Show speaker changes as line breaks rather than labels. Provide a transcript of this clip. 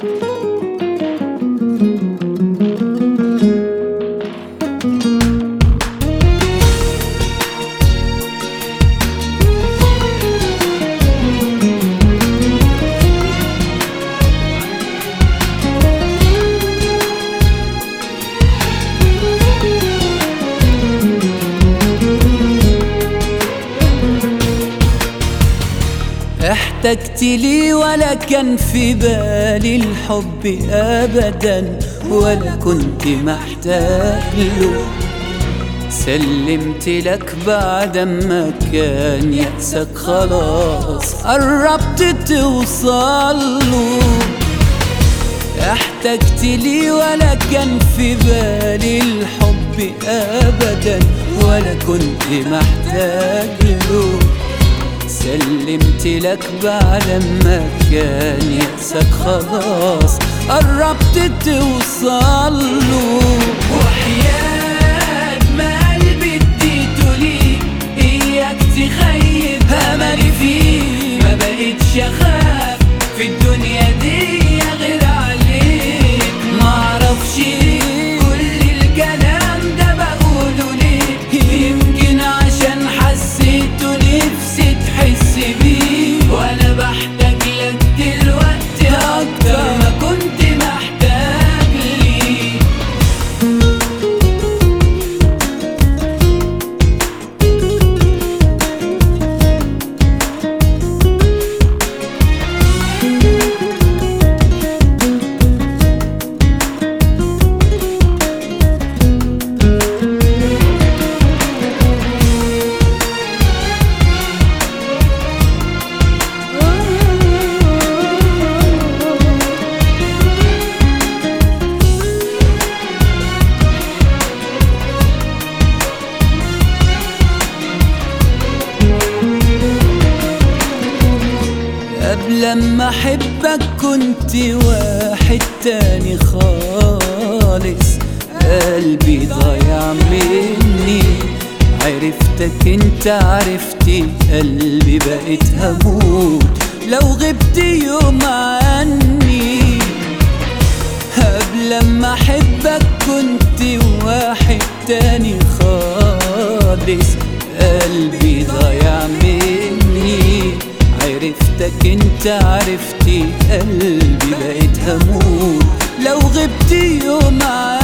احتجت لي ولا كان في بالي الحب ابدا ولا كنت محتاج له سلمت لك بعد ما كان يأسك خلاص قربت توصل له احتجت لي ولا كان في بالي الحب ابدا ولا كنت محتاج له سلمت لك بعد ما كان يأسك خلاص قربت توصل له وحياة ما قلبي اديته ليك اياك تخيب املي فيه ما بقتش اخاف في الدنيا دي غير عليك معرفش كل الكلام ده بقوله ليه يمكن عشان حسيته نفسي تحس بيه وانا بحتاج لك دلوقتي اكتر ما كنت محتاج ليه قبل ما احبك كنت واحد تاني خالص قلبي ضايع مني عرفتك انت عرفتي قلبي بقيت هموت لو غبت يوم عني قبل ما احبك كنت واحد تاني خالص قلبي ضايع مني عرفتك انت عرفتي قلبي بقيت هموت لو غبت يوم عني